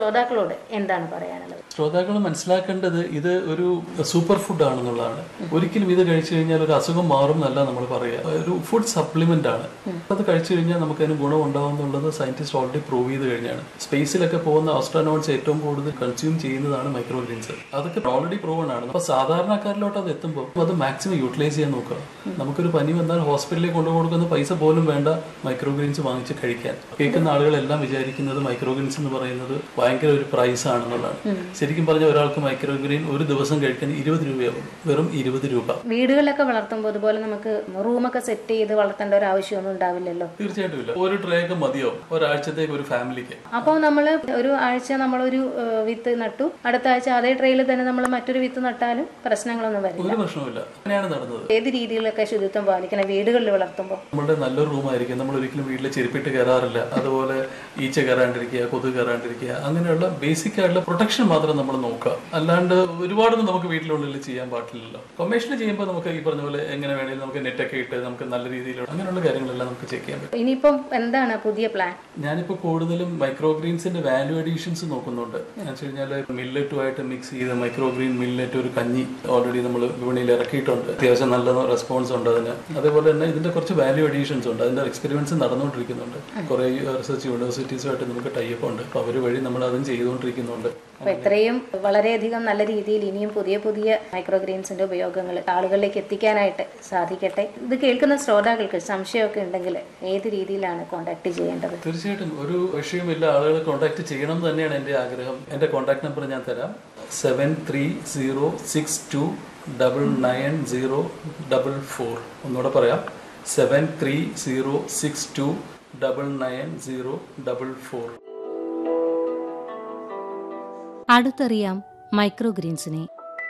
ശ്രോതാക്കളോട് എന്താണ് പറയാനുള്ളത് ശ്രോതാക്കൾ മനസ്സിലാക്കേണ്ടത് ഇത് ഒരു സൂപ്പർ ഫുഡ് ആണെന്നുള്ളതാണ് ഒരിക്കലും ഇത് കഴിച്ചു കഴിഞ്ഞാൽ ഒരു അസുഖം മാറും എന്നല്ല നമ്മൾ പറയുക ഒരു ഫുഡ് സപ്ലിമെന്റ് ആണ് അത് കഴിച്ചു കഴിഞ്ഞാൽ നമുക്ക് അതിന് ഗുണം ഉണ്ടാവും എന്നുള്ളത് സയന്റിസ്റ്റ് ഓൾറെഡി പ്രൂവ് ചെയ്ത് കഴിഞ്ഞാണ് സ്പേസിലൊക്കെ പോകുന്ന ആസ്ട്രോനോട്സ് ഏറ്റവും കൂടുതൽ കൺസ്യൂം ചെയ്യുന്നതാണ് മൈക്രോഗ്രീൻസ് അതൊക്കെ ഓൾറെഡി പ്രൂവൺ ആണ് അപ്പൊ സാധാരണക്കാരിലോട്ട് അത് എത്തുമ്പോൾ അത് മാക്സിമം യൂട്ടിലൈസ് ചെയ്യാൻ നോക്കുക നമുക്കൊരു പനി വന്നാൽ ഹോസ്പിറ്റലിൽ കൊണ്ടു കൊടുക്കുന്ന പൈസ പോലും വേണ്ട മൈക്രോഗ്രീൻസ് വാങ്ങിച്ച് കഴിക്കാൻ കേൾക്കുന്ന ആളുകളെല്ലാം വിചാരിക്കുന്നത് മൈക്രോഗ്രീൻസ് എന്ന് പറയുന്നത് ഭയങ്കര ഒരു പ്രൈസ് ആണെന്നുള്ളതാണ് ശരിക്കും പറഞ്ഞ ഒരാൾക്ക് മൈക്രോഗ്രീൻ ഒരു ദിവസം കഴിക്കാൻ ഇരുപത് രൂപയാവും വെറും ഇരുപത് രൂപ വീടുകളിലൊക്കെ വളർത്തുമ്പോൾ ഇതുപോലെ നമുക്ക് റൂമൊക്കെ സെറ്റ് ചെയ്ത് വളർത്തേണ്ട ഒരു ആവശ്യമൊന്നും ഉണ്ടാവില്ലല്ലോ തീർച്ചയായിട്ടും ഇല്ല ഒരു ട്രേ ഒക്കെ മതിയോ ഒരാഴ്ചത്തേക്ക് ഒരു ഫാമിലിക്ക് അപ്പോൾ നമ്മൾ ഒരു ആഴ്ച നമ്മളൊരു ഏഹ്, വിത്ത് നട്ടു അടുത്ത ആഴ്ച അതേ ട്രെയിൽ തന്നെ നമ്മൾ മറ്റൊരു വിത്ത് നട്ടാലും പ്രശ്നങ്ങളൊന്നും വരില്ല ഒരു പ്രശ്നവുമില്ല അങ്ങനെയാണ് നടന്നത് ഏത് രീതിയിലൊക്കെ ശുചിത്വം പാലിക്കണം വീടുകളിൽ വളർത്തുമ്പോൾ നമ്മളുടെ നല്ലൊരു റൂമായിരിക്കും നമ്മൾ ഒരിക്കലും വീട്ടിൽ ചെരുപ്പിട്ട് കയറാറില്ല അതുപോലെ ഈച്ച കയറാണ്ടിരിക്കുക കൊതുക് കയറാണ്ടിരിക്കുക അങ്ങനെയുള്ള ബേസിക് ആയിട്ടുള്ള പ്രൊട്ടക്ഷൻ മാത്രം നമ്മൾ നോക്കുക അല്ലാണ്ട് ഒരുപാടൊന്നും നമുക്ക് വീട്ടിലുള്ളിൽ ചെയ്യാൻ പാടില്ലല്ലോ കൊമേഴ്ഷ്യൽ ചെയ്യുമ്പോൾ നമുക്ക് ഈ പറഞ്ഞ പോലെ എങ്ങനെ വേണമെങ്കിലും നമുക്ക് നെറ്റൊക്കെ ഇട്ട് നമുക്ക് നല്ല രീതിയിൽ അങ്ങനെയുള്ള കാര്യങ്ങളെല്ലാം നമുക്ക് ചെക്ക് ചെയ്യാൻ പറ്റും ഇനിയിപ്പം എന്താണ് പുതിയ പ്ലാൻ ഞാനിപ്പോൾ കൂടുതലും മൈക്രോഗ്രീൻസിന്റെ വാല്യൂ അഡീഷൻസ് നോക്കുന്നുണ്ട് എന്ന് വെച്ച് കഴിഞ്ഞാൽ മില്ലറ്റുമായിട്ട് മിക്സ് ചെയ്ത് മൈക്രോഗ്രീൻ മില്ലറ്റ് ഒരു കഞ്ഞി ഓൾറെഡി നമ്മൾ വിപണിയിൽ ഇറക്കിയിട്ടുണ്ട് അത്യാവശ്യം നല്ല റെസ്പോൺസ് ഉണ്ട് അതിന് അതേപോലെ തന്നെ ഇതിന്റെ കുറച്ച് വാല്യൂ അഡീഷൻസ് ഉണ്ട് അതിന്റെ എക്സ്പെരിമെന്റ്സ് നടന്നുകൊണ്ടിരിക്കുന്നുണ്ട് കുറെ റിസർച്ച് യൂണിവേഴ്സിറ്റീസുമായിട്ട് നമുക്ക് ടൈപ്പ് ഉണ്ട് അപ്പോൾ അവർ വഴി നമ്മൾ അതും ചെയ്തുകൊണ്ടിരിക്കുന്നുണ്ട് അപ്പൊ ഇത്രയും വളരെയധികം നല്ല രീതിയിൽ ഇനിയും പുതിയ പുതിയ മൈക്രോഗ്രീൻസിന്റെ ഉപയോഗങ്ങൾ ആളുകളിലേക്ക് എത്തിക്കാനായിട്ട് സാധിക്കട്ടെ ഇത് കേൾക്കുന്ന ശ്രോതാക്കൾക്ക് സംശയമൊക്കെ ഉണ്ടെങ്കിൽ ഏത് രീതിയിലാണ് കോൺടാക്ട് ചെയ്യേണ്ടത് തീർച്ചയായിട്ടും ഒരു വിഷയമില്ല ആളുകൾ കോൺടാക്ട് ചെയ്യണം എന്ന് തന്നെയാണ് എൻ്റെ ആഗ്രഹം എൻ്റെ കോൺടാക്ട് നമ്പർ ഞാൻ തരാം seven three zero six two double nine zero double four ഒന്നുകൂടെ പറയാം seven three zero six two double nine zero double four അടുത്തറിയാം മൈക്രോഗ്രീൻസിനെ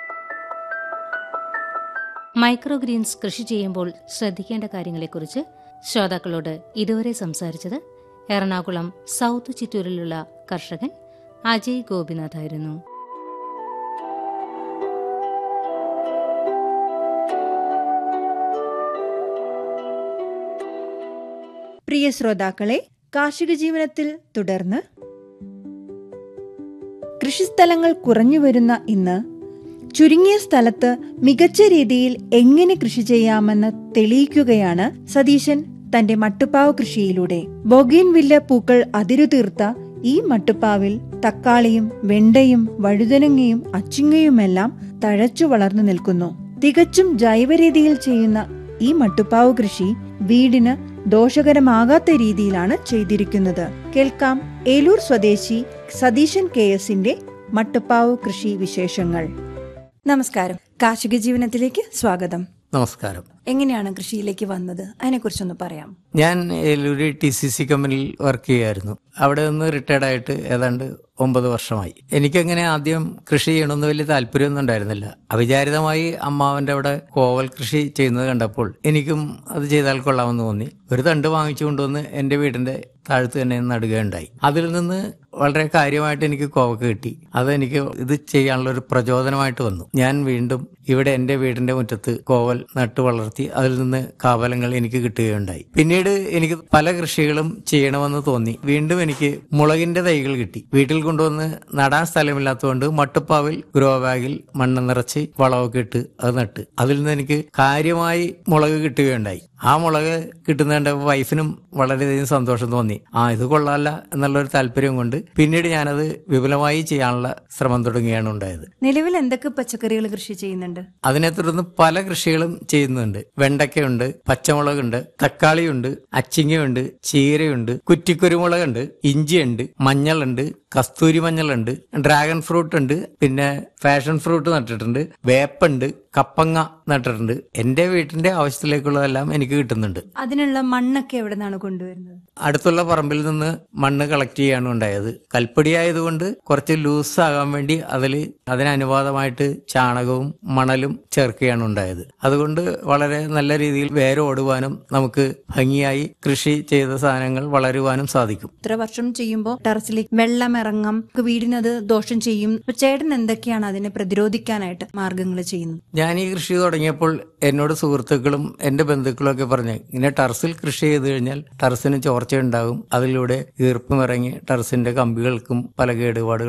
മൈക്രോഗ്രീൻസ് കൃഷി ചെയ്യുമ്പോൾ ശ്രദ്ധിക്കേണ്ട കാര്യങ്ങളെക്കുറിച്ച് ശ്രോതാക്കളോട് ഇതുവരെ സംസാരിച്ചത് എറണാകുളം സൗത്ത് ചിറ്റൂരിലുള്ള കർഷകൻ അജയ് ഗോപിനാഥ് ആയിരുന്നു പ്രിയ ശ്രോതാക്കളെ കാർഷിക ജീവനത്തിൽ തുടർന്ന് കൃഷിസ്ഥലങ്ങൾ കുറഞ്ഞു വരുന്ന ഇന്ന് ചുരുങ്ങിയ സ്ഥലത്ത് മികച്ച രീതിയിൽ എങ്ങനെ കൃഷി ചെയ്യാമെന്ന് തെളിയിക്കുകയാണ് സതീശൻ തന്റെ മട്ടുപ്പാവ് കൃഷിയിലൂടെ ബൊഗീൻവില്ല പൂക്കൾ അതിരുതീർത്ത ഈ മട്ടുപ്പാവിൽ തക്കാളിയും വെണ്ടയും വഴുതനങ്ങയും അച്ചിങ്ങയുമെല്ലാം തഴച്ചു വളർന്നു നിൽക്കുന്നു തികച്ചും ജൈവരീതിയിൽ ചെയ്യുന്ന ഈ മട്ടുപ്പാവ് കൃഷി വീടിന് ദോഷകരമാകാത്ത രീതിയിലാണ് ചെയ്തിരിക്കുന്നത് കേൾക്കാം ഏലൂർ സ്വദേശി സതീശൻ കെ എസിന്റെ മട്ടുപ്പാവ് കൃഷി വിശേഷങ്ങൾ നമസ്കാരം കാർഷിക ജീവനത്തിലേക്ക് സ്വാഗതം നമസ്കാരം എങ്ങനെയാണ് കൃഷിയിലേക്ക് വന്നത് അതിനെക്കുറിച്ചൊന്ന് പറയാം ഞാൻ ഏലൂര് ടി സി സി കമ്പനിയിൽ വർക്ക് ചെയ്യായിരുന്നു അവിടെ നിന്ന് റിട്ടയർഡ് ആയിട്ട് ഏതാണ്ട് ഒമ്പത് വർഷമായി എനിക്കങ്ങനെ ആദ്യം കൃഷി ചെയ്യണമെന്ന് വലിയ താല്പര്യമൊന്നും ഉണ്ടായിരുന്നില്ല അവിചാരിതമായി അമ്മാവന്റെ അവിടെ കോവൽ കൃഷി ചെയ്യുന്നത് കണ്ടപ്പോൾ എനിക്കും അത് ചെയ്താൽ കൊള്ളാമെന്ന് തോന്നി ഒരു തണ്ട് വാങ്ങിച്ചു കൊണ്ടുവന്ന് എൻ്റെ വീടിന്റെ താഴത്ത് തന്നെ നടുകയുണ്ടായി അതിൽ നിന്ന് വളരെ കാര്യമായിട്ട് എനിക്ക് കോവക്ക കിട്ടി അത് എനിക്ക് ഇത് ചെയ്യാനുള്ള ഒരു പ്രചോദനമായിട്ട് വന്നു ഞാൻ വീണ്ടും ഇവിടെ എൻ്റെ വീടിന്റെ മുറ്റത്ത് കോവൽ നട്ടു വളർത്തി അതിൽ നിന്ന് കാവലങ്ങൾ എനിക്ക് കിട്ടുകയുണ്ടായി പിന്നീട് എനിക്ക് പല കൃഷികളും ചെയ്യണമെന്ന് തോന്നി വീണ്ടും എനിക്ക് മുളകിന്റെ തൈകൾ കിട്ടി വീട്ടിൽ കൊണ്ടുവന്ന് നടാൻ സ്ഥലമില്ലാത്തതുകൊണ്ട് മട്ടുപ്പാവിൽ ഗ്രോ ബാഗിൽ മണ്ണ് നിറച്ച് വളമൊക്കെ ഇട്ട് അത് നട്ട് അതിൽ നിന്ന് എനിക്ക് കാര്യമായി മുളക് കിട്ടുകയുണ്ടായി ആ മുളക് കിട്ടുന്ന കണ്ടപ്പോൾ വൈഫിനും വളരെയധികം സന്തോഷം തോന്നി ആ ഇത് കൊള്ളാല്ല എന്നുള്ളൊരു താല്പര്യം കൊണ്ട് പിന്നീട് ഞാനത് വിപുലമായി ചെയ്യാനുള്ള ശ്രമം തുടങ്ങുകയാണ് ഉണ്ടായത് നിലവിൽ എന്തൊക്കെ പച്ചക്കറികൾ കൃഷി ചെയ്യുന്നുണ്ട് അതിനെ തുടർന്ന് പല കൃഷികളും ചെയ്യുന്നുണ്ട് വെണ്ടയ്ക്കയുണ്ട് പച്ചമുളകുണ്ട് തക്കാളിയുണ്ട് അച്ചിങ്ങയുണ്ട് ചീരയുണ്ട് കുറ്റിക്കുരുമുളകുണ്ട് ഇഞ്ചിയുണ്ട് മഞ്ഞളുണ്ട് കസ്തൂരി മഞ്ഞളുണ്ട് ഡ്രാഗൺ ഫ്രൂട്ട് ഉണ്ട് പിന്നെ ഫാഷൻ ഫ്രൂട്ട് നട്ടിട്ടുണ്ട് വേപ്പുണ്ട് കപ്പങ്ങ നട്ടിട്ടുണ്ട് എന്റെ വീട്ടിന്റെ ആവശ്യത്തിലേക്കുള്ളതെല്ലാം എനിക്ക് കിട്ടുന്നുണ്ട് അതിനുള്ള മണ്ണൊക്കെ എവിടെ നിന്നാണ് കൊണ്ടുവരുന്നത് അടുത്തുള്ള പറമ്പിൽ നിന്ന് മണ്ണ് കളക്ട് ചെയ്യാണ് ഉണ്ടായത് കൽപ്പടി ആയതുകൊണ്ട് കുറച്ച് ലൂസ് ആകാൻ വേണ്ടി അതിൽ അതിനനുപാതമായിട്ട് ചാണകവും മണലും ചേർക്കുകയാണ് ഉണ്ടായത് അതുകൊണ്ട് വളരെ നല്ല രീതിയിൽ വേരോടുവാനും നമുക്ക് ഭംഗിയായി കൃഷി ചെയ്ത സാധനങ്ങൾ വളരുവാനും സാധിക്കും ഇത്ര വർഷം ചെയ്യുമ്പോൾ ടെറസിലേക്ക് വെള്ളം ഇറങ്ങാം വീടിനത് ദോഷം ചെയ്യും അപ്പൊ ചേട്ടൻ എന്തൊക്കെയാണ് അതിനെ പ്രതിരോധിക്കാനായിട്ട് മാർഗങ്ങൾ ചെയ്യുന്നത് ഞാൻ ഈ കൃഷി തുടങ്ങിയപ്പോൾ എന്നോട് സുഹൃത്തുക്കളും എൻ്റെ ബന്ധുക്കളും ഒക്കെ പറഞ്ഞു ഇങ്ങനെ ടെറസിൽ കൃഷി ചെയ്ത് കഴിഞ്ഞാൽ ടെറസിന് ചോർച്ച ഉണ്ടാകും അതിലൂടെ ഈർപ്പം ഇറങ്ങി ടെറസിന്റെ കമ്പികൾക്കും പല കേടുപാടുകൾ